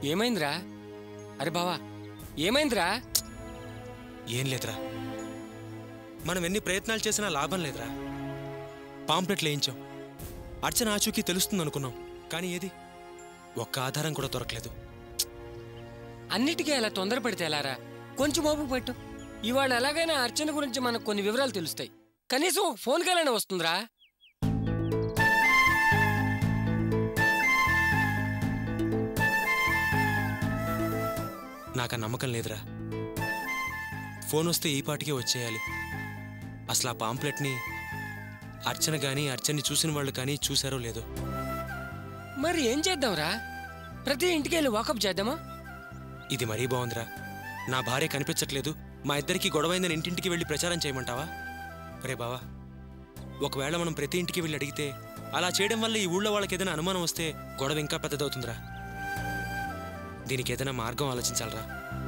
ఏమైందిరా అరే బావా ఏమైందిరా ఏం లేదురా మనం ఎన్ని ప్రయత్నాలు చేసినా లాభం లేదురా పాంప్లెట్లు వేయించాం అర్చన ఆచూకీ తెలుస్తుంది అనుకున్నాం కానీ ఏది ఒక్క ఆధారం కూడా దొరకలేదు అన్నిటికీ అలా తొందరపడితే ఎలారా కొంచెం ఓపిక పెట్టు ఇవాళ ఎలాగైనా అర్చన గురించి మనకు కొన్ని వివరాలు తెలుస్తాయి కనీసం ఒక ఫోన్ కాలైనా వస్తుందిరా నాకు ఆ నమ్మకం లేదురా ఫోన్ వస్తే ఈ పాటికే వచ్చేయాలి అసలు ఆ పాంప్లెట్ని అర్చన కానీ అర్చన్ని చూసిన వాళ్ళు కానీ చూసారో లేదో మరి ఏం చేద్దాంరా ప్రతి ఇంటికి వెళ్ళి వాకప్ చేద్దామా ఇది మరీ బాగుందిరా నా భార్య కనిపించట్లేదు మా ఇద్దరికి గొడవైందని ఇంటింటికి వెళ్ళి ప్రచారం చేయమంటావా రే బావా ఒకవేళ మనం ప్రతి ఇంటికి వెళ్ళి అడిగితే అలా చేయడం వల్ల ఈ ఊళ్ళో వాళ్ళకి ఏదైనా అనుమానం వస్తే గొడవ ఇంకా పెద్దదవుతుందిరా దీనికి ఏదైనా మార్గం ఆలోచించాలరా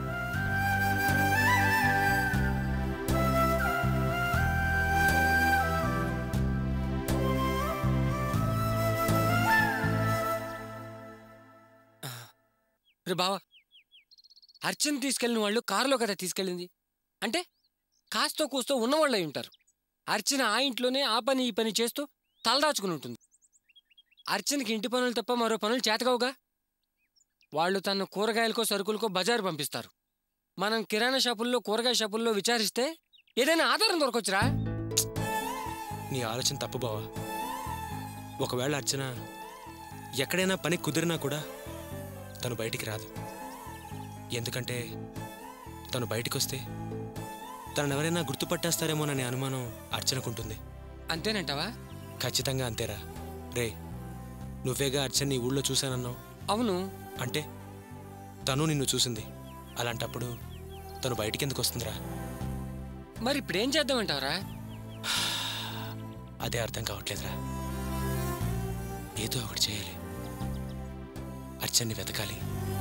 రే బావా అర్చన తీసుకెళ్ళిన వాళ్ళు కారులో కదా తీసుకెళ్ళింది అంటే కాస్తో కూస్తో ఉన్నవాళ్ళు అయి ఉంటారు అర్చన ఆ ఇంట్లోనే ఆ పని ఈ పని చేస్తూ తలదాచుకుని ఉంటుంది అర్చనకి ఇంటి పనులు తప్ప మరో పనులు చేతకావుగా వాళ్ళు తన కూరగాయలకో సరుకులకో బజారు పంపిస్తారు మనం కిరాణా షాపుల్లో కూరగాయ షాపుల్లో విచారిస్తే ఏదైనా ఆధారం దొరకొచ్చురా నీ ఆలోచన తప్పు బావా ఒకవేళ అర్చన ఎక్కడైనా పని కుదిరినా కూడా తను బయటికి రాదు ఎందుకంటే తను బయటికి వస్తే తనను ఎవరైనా గుర్తుపట్టేస్తారేమోననే అనుమానం అర్చనకుంటుంది అంతేనంటావా ఖచ్చితంగా అంతేరా రే నువ్వేగా అర్చన నీ ఊళ్ళో చూశానన్నావు అవును అంటే తను నిన్ను చూసింది అలాంటప్పుడు తను బయటికి ఎందుకు వస్తుందిరా మరి ఇప్పుడేం చేద్దామంటావరా అదే అర్థం కావట్లేదురా ఏదో ఒకటి చేయాలి అర్చన్ని వెతకాలి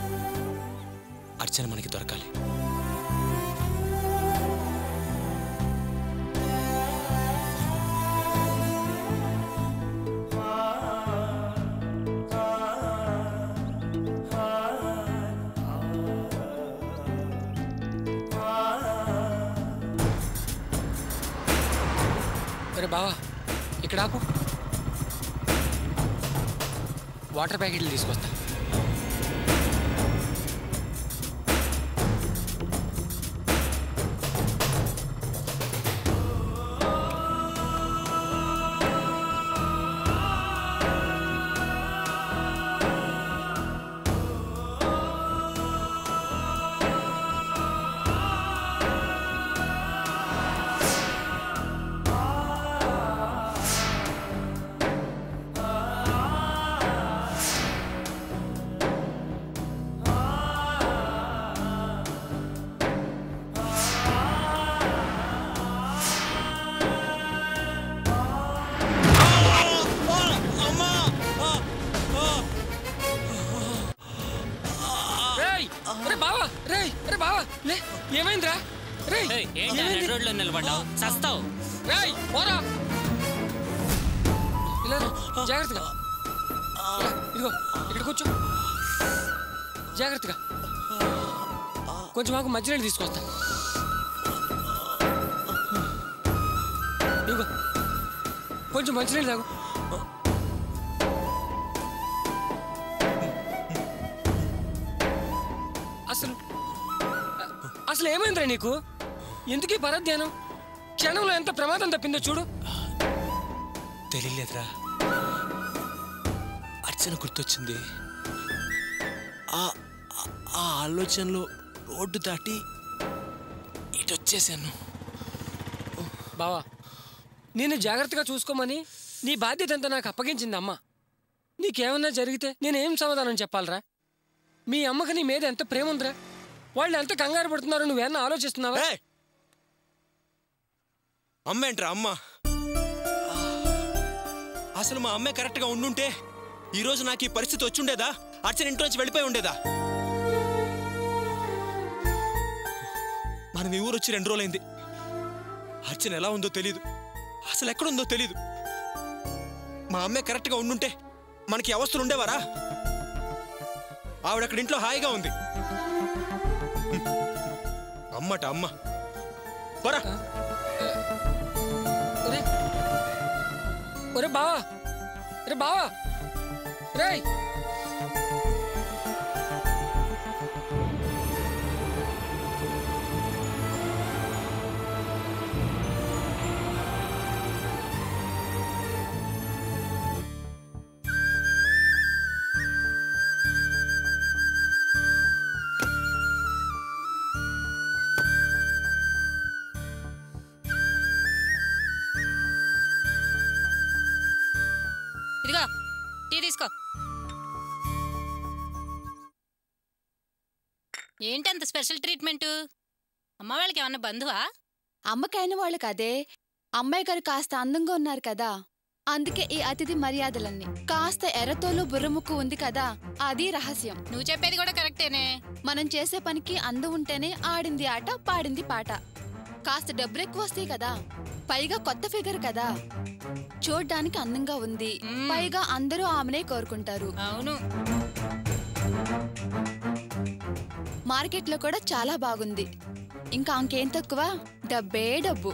అర్చన మనకి దొరకాలి సరే బావా ఇక్కడ ఆపు వాటర్ ప్యాకెట్లు తీసుకొస్తా రేయ్ అరే బావా రేయ్ అరే బావా లే ఏమైందిరా రేయ్ ఏయ్, ఏంటి ఏమైంది? నడి రోడ్లో నిలబడ్డావు చస్తావు రేయ్ పోరా ఇలా రా, జాగ్రత్తగా ఇలా, ఇదిగో ఇక్కడ కూర్చో జాగ్రత్తగా కొంచెం మాకు మంచినీళ్ళు తీసుకొస్తా ఇదిగో కొంచెం మంచినీళ్ళు తాగు అసలు అసలు ఏమైందిరా నీకు ఎందుకు ఈ పరధ్యానం క్షణంలో ఎంత ప్రమాదం తప్పిందో చూడు తెలియలేదురా అర్చన గుర్తొచ్చింది ఆ ఆ- ఆ ఆలోచనలో రోడ్డు దాటి ఇటు వచ్చేసాను బావా నేను జాగ్రత్తగా చూసుకోమని నీ బాధ్యత అంతా నాకు అప్పగించింది అమ్మ నీకేమన్నా జరిగితే నేనేం సమాధానం చెప్పాలరా మీ అమ్మకి నీ మీద ఎంత ప్రేమ ఉందిరా వాళ్ళు ఎంత కంగారు పడుతున్నారో నువ్వేమన్నా ఆలోచిస్తున్నావా ఏయ్! అమ్మ ఏంట్రా అమ్మ అసలు మా అమ్మే కరెక్ట్గా ఉండుంటే ఈరోజు నాకు ఈ పరిస్థితి వచ్చుండేదా అర్చన ఇంటి నుంచి వెళ్ళిపోయి ఉండేదా మనం ఈ ఊరు వచ్చి రెండు రోజులైంది అర్చన ఎలా ఉందో తెలీదు అసలు ఎక్కడుందో తెలీదు మా అమ్మే కరెక్ట్గా ఉండుంటే మనకి ఈ అవస్థలు ఉండేవారా ఆవిడ అక్కడ ఇంట్లో హాయిగా ఉంది హ్మ్. అమ్మట అమ్మ పరా ఒరే ఒరే బావా రే బావా రేయ్ ఇదిగో టీ తీసుకో ఏంటంత స్పెషల్ ట్రీట్మెంట్ అమ్మ వాళ్ళకి ఏమన్నా బంధువా అమ్మకైన వాళ్ళు కదే అమ్మాయి గారు కాస్త అందంగా ఉన్నారు కదా అందుకే ఈ అతిథి మర్యాదలన్నీ కాస్త ఎర్రతోలు బుర్రముక్కు ఉంది కదా అది రహస్యం నువ్వు చెప్పేది కూడా కరెక్టేనే మనం చేసే పనికి అందం ఉంటేనే ఆడింది ఆట పాడింది పాట కాస్త డబ్బులు ఎక్కువ వస్తాయి కదా పైగా కొత్త ఫిగర్ కదా చూడ్డానికి అందంగా ఉంది మ్మ్. పైగా అందరూ ఆమెనే కోరుకుంటారు అవును మార్కెట్లో కూడా చాలా బాగుంది ఇంకా ఇంకేం తక్కువ డబ్బే డబ్బు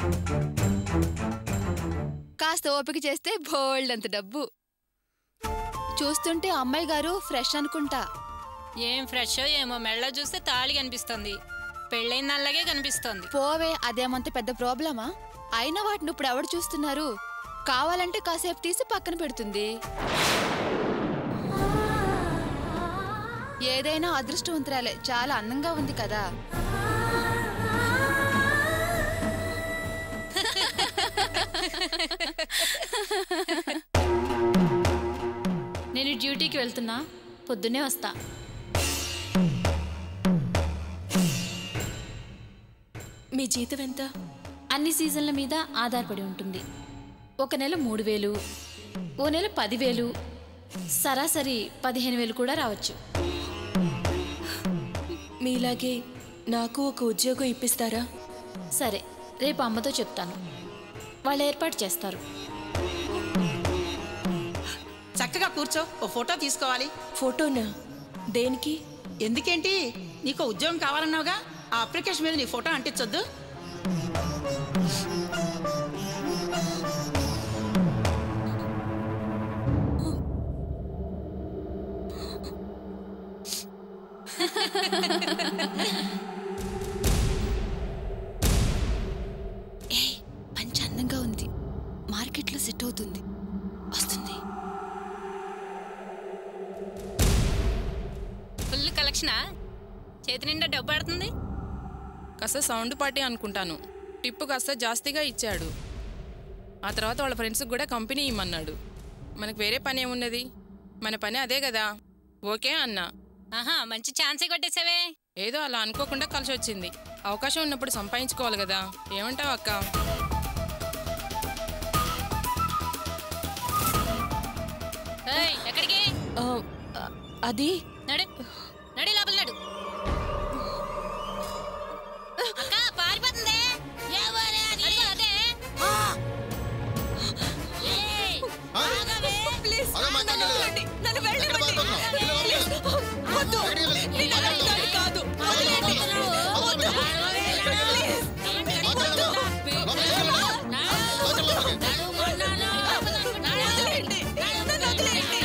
కాస్త ఓపిక చేస్తే బోల్డ్ అంత డబ్బు చూస్తుంటే అమ్మాయి గారు ఫ్రెష్ అనుకుంటా ఏం ఫ్రెష్ ఏమో మెళ్ళ చూస్తే తాళి కనిపిస్తుంది పెళ్ళైన నల్లగే కనిపిస్తుంది పోవే అదేమంత పెద్ద ప్రాబ్లమా అయినా వాటిని ఇప్పుడు ఎవడు చూస్తున్నారు కావాలంటే కాసేపు తీసి పక్కన పెడుతుంది ఏదైనా అదృష్టవంతురాలే చాలా అందంగా ఉంది కదా నేను డ్యూటీకి వెళ్తున్నా పొద్దున్నే వస్తా మీ జీతం ఎంత అన్ని సీజన్ల మీద ఆధారపడి ఉంటుంది ఒక నెల మూడు వేలు ఓ నెల పదివేలు సరాసరి పదిహేను వేలు కూడా రావచ్చు మీలాగే నాకు ఒక ఉద్యోగం ఇప్పిస్తారా సరే రేపు అమ్మతో చెప్తాను వాళ్ళు ఏర్పాటు చేస్తారు చక్కగా కూర్చో ఓ ఫోటో తీసుకోవాలి ఫోటోనా దేనికి ఎందుకేంటి నీకు ఉద్యోగం కావాలన్నావుగా ఆ అప్లికేషన్ మీద నీ ఫోటో అంటించొద్దు ఏయ్ మంచి అందంగా ఉంది మార్కెట్లో సెట్ అవుతుంది వస్తుంది ఫుల్ కలెక్షనా చేతి నిండా డబ్బు ఆడుతుంది కాస్త సౌండ్ పార్టీ అనుకుంటాను టిప్పు కాస్త జాస్తిగా ఇచ్చాడు ఆ తర్వాత వాళ్ళ ఫ్రెండ్స్కి కూడా కంపెనీ ఇమ్మన్నాడు మనకు వేరే పని ఏమున్నది మన పని అదే కదా ఓకే అన్నా ఆహా మంచి ఛాన్సే కొట్టేసావే ఏదో అలా అనుకోకుండా కలిసి వచ్చింది అవకాశం ఉన్నప్పుడు సంపాదించుకోవాలి కదా ఏమంటావు అక్క ఏయ్, ఎక్కడికి ఆ, ఆ, అది నడు నడి లోపల నడు అక్క పారిపోతుంది ఎవరే అది? అదిగో అదే. ఏయ్, ఆగవే. నన్ను వెళ్ళమండి వద్దు నేను అలాంటిదాన్ని కాదు వదిలేండి. వద్దు. ప్లీజ్. వద్దు. వదిలేండి. నన్ను వదిలేండి.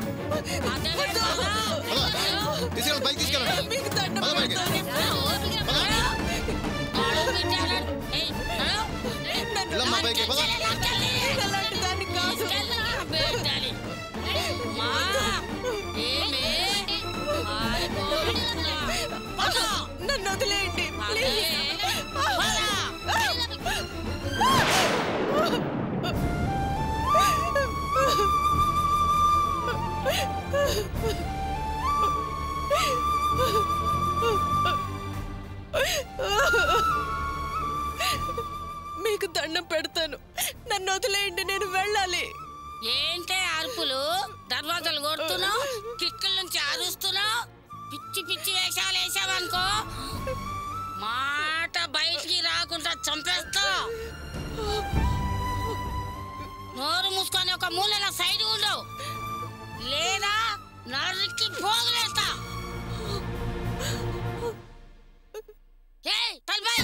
తీసుకెళ్ళి బైక్ తీసుకెళ్ళండి మీకు దండం పద బైక్. వెళ్ళమ్మా బైక్ పద నేను అలాంటిదాన్ని కాదు నన్ను వదిలేయండి ప్లీజ్ మీకు దండం పెడతాను నన్ను వదిలేయండి నేను వెళ్ళాలి ఏంటే అరుపులు దర్వాజాలు కొడుతున్నావు కిక్కుల నుంచి అరుస్తున్నావు పిచ్చి పిచ్చి వేషాలు వేసావనుకో మాట బయటికి రాకుండా చంపేస్తా నోరు మూసుకొని ఒక మూలన సైడ్ ఉండవు లేదా నరికి పోగులేస్తా ఏయ్ తలపై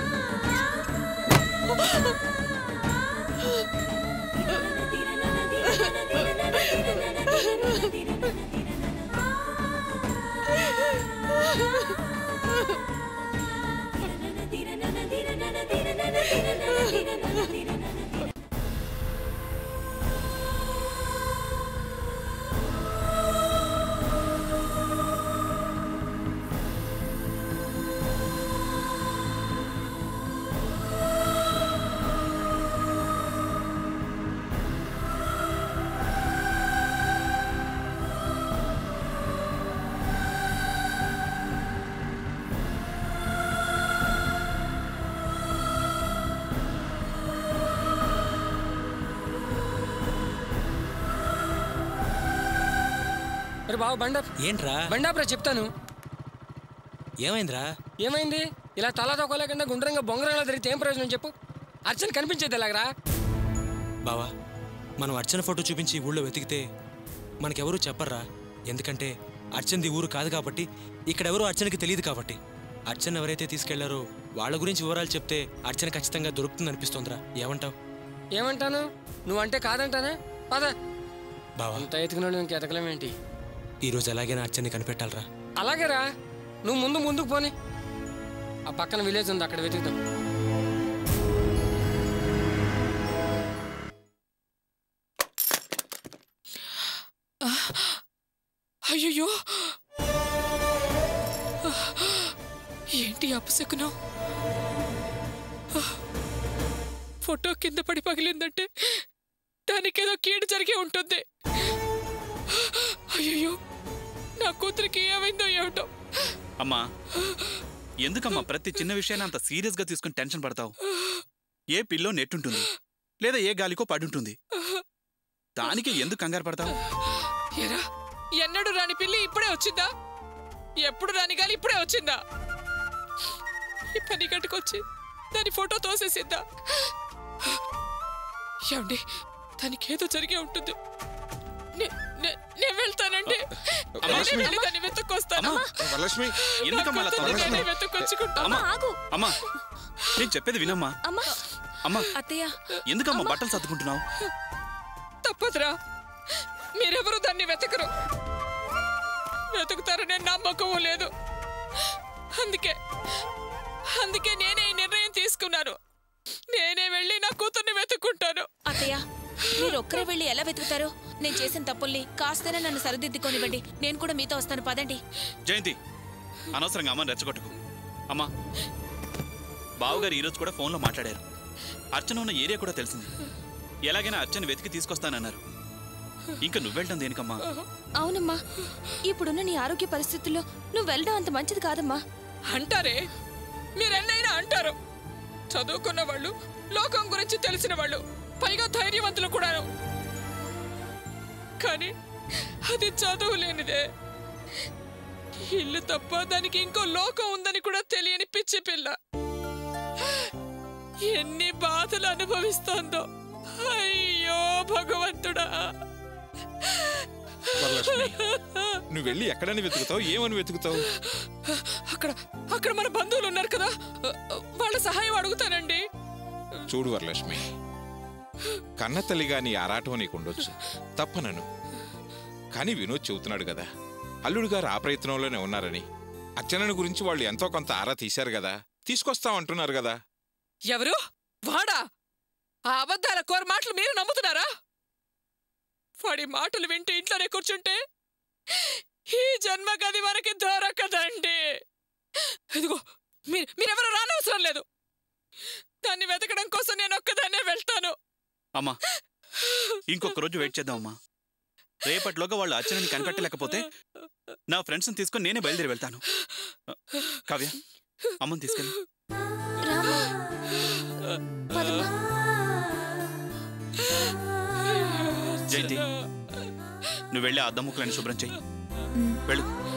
మరి బావ బండా ఏంట్రా బండాపురా చెప్తాను ఏమైందిరా ఏమైంది ఇలా తల తొక్కలేకుండా గుండ్రంగా బొంగరంలో తిరిగితే ఏం ప్రయోజనం చెప్పు అర్చన కనిపించేది ఎలాగరా బావా మనం అర్చన ఫోటో చూపించి ఊళ్ళో వెతికితే మనకెవరూ చెప్పర్రా ఎందుకంటే అర్చనది ఊరు కాదు కాబట్టి ఇక్కడెవరూ అర్చనకి తెలియదు కాబట్టి అర్చన ఎవరైతే తీసుకెళ్లారో వాళ్ళ గురించి వివరాలు చెప్తే అర్చన ఖచ్చితంగా దొరుకుతుంది అనిపిస్తోందిరా ఏమంటావ్ ఏమంటాను నువ్వంటే కాదంటానా పద బావా అంత ఎతికినాడు ఇంక ఎతకలేమేంటి ఈరోజు ఎలాగైనా అర్చనని కనిపెట్టాలరా అలాగేరా నువ్వు ముందు ముందుకు పోని ఆ పక్కన విలేజ్ ఉంది అక్కడ వెతుకుతాం అయ్యయ్యో ఏంటి అపశకునం ఫోటో కింద పడి పగిలిందంటే దానికేదో కీడు జరిగే ఉంటుంది అయ్యయ్యో నా కూతురికి ఏమైందో ఏమిటో అమ్మా ఎందుకమ్మా ప్రతి చిన్న విషయాన్ని అంత సీరియస్గా తీసుకుని టెన్షన్ పడతావు ఏ పిల్లో నెట్టుంటుంది లేదా ఏ గాలికో పడుంటుంది దానికి ఎందుకు కంగారు పడతావు ఎరా ఎన్నడూ రాని పిల్లి ఇప్పుడే వచ్చిందా ఎప్పుడు రాని గాలి ఇప్పుడే వచ్చిందా ఈ పని గట్టుకొచ్చి దాని ఫోటో తోసేసిందా ఏమండి దానికేదో జరిగే ఉంటుంది నే- నే- నేను వెళ్తానండి నేనే లక్ష్మి. వెళ్ళి దాన్ని వెతుక్కొస్తాను వరలక్ష్మి ఎందుకమ్మా అలా కూతుర్ని తొందరగా నేనే వెతుక్కొచ్చుకుంటాను అమ్మా అమ్మా నేను చెప్పేది వినమ్మా అమ్మా అమ్మా అత్తయ్య ఎందుకమ్మా బట్టలు సర్దుకుంటున్నావు తప్పదురా మీరెవరు దాన్ని వెతకరు వెతుకుతారనే నమ్మకం లేదు అందుకే అందుకే నేనే ఈ నిర్ణయం తీసుకున్నాను నేనే వెళ్ళి నా కూతుర్ని వెతుక్కుంటాను అత్తయ్య మీరు ఒక్కరే వెళ్ళి ఎలా వెతుకుతారో నేను చేసిన తప్పుల్ని కాస్తైనా నన్ను సరిదిద్దుకోనివ్వండి నేను కూడా మీతో వస్తాను పదండి జయంతి అనవసరంగా అమ్మని రెచ్చగొట్టుకు అమ్మా బావగారు ఈరోజు కూడా ఫోన్లో మాట్లాడారు అర్చన ఉన్న ఏరియా కూడా తెలిసింది ఎలాగైనా అర్చన వెతికి తీసుకొస్తానన్నారు ఇంకా నువ్వెళ్ళడం దేనికమ్మా అవునమ్మా ఇప్పుడున్న నీ ఆరోగ్య పరిస్థితుల్లో నువ్వు వెళ్ళడం అంత మంచిది కాదమ్మా అంటారే మీరెన్నైనా అంటారు చదువుకున్న వాళ్ళు లోకం గురించి తెలిసిన వాళ్ళు పైగా ధైర్యవంతులు కూడాను కానీ అది చదువు లేనిదే ఇల్లు తప్ప దానికి ఇంకో లోకం ఉందని కూడా తెలియని పిచ్చి పిల్ల ఎన్ని బాధలు అనుభవిస్తోందో అయ్యో భగవంతుడా వరలక్ష్మి నువ్వు వెళ్ళి ఎక్కడని వెతుకుతావు ఏమని వెతుకుతావు అక్కడ అక్కడ మన బంధువులు ఉన్నారు కదా వాళ్ళ సహాయం అడుగుతానండి చూడు వరలక్ష్మి కన్న తల్లిగా నీ ఆరాటం నీకు ఉండొచ్చు తప్పనను కానీ వినోద్ చెబుతున్నాడు కదా అల్లుడు గారు ఆ ప్రయత్నంలోనే ఉన్నారని అర్చనని గురించి వాళ్ళు ఎంతో కొంత ఆరా తీశారు కదా తీసుకొస్తామంటున్నారు కదా ఎవరు వాడా ఆ అబద్ధాల కోర మాటలు మీరు నమ్ముతున్నారా వాడి మాటలు వింటూ ఇంట్లోనే కూర్చుంటే ఈ జన్మ గది మనకి దొరకదండి ఇదిగో మీరు మీరెవరు రానవసరం లేదు దాన్ని వెతకడం కోసం నేను ఒక్కదాన్నే వెళ్తాను అమ్మా ఇంకొక రోజు వెయిట్ చేద్దాం అమ్మా రేపటిలోగా వాళ్ళు అర్చనని కనిపెట్టలేకపోతే నా ఫ్రెండ్స్ని తీసుకొని నేనే బయలుదేరి వెళ్తాను కావ్య అమ్మని తీసుకెళ్ళి జయంతి నువ్వు వెళ్ళి ఆ అద్దముక్కలని శుభ్రం చెయ్యి వెళ్ళు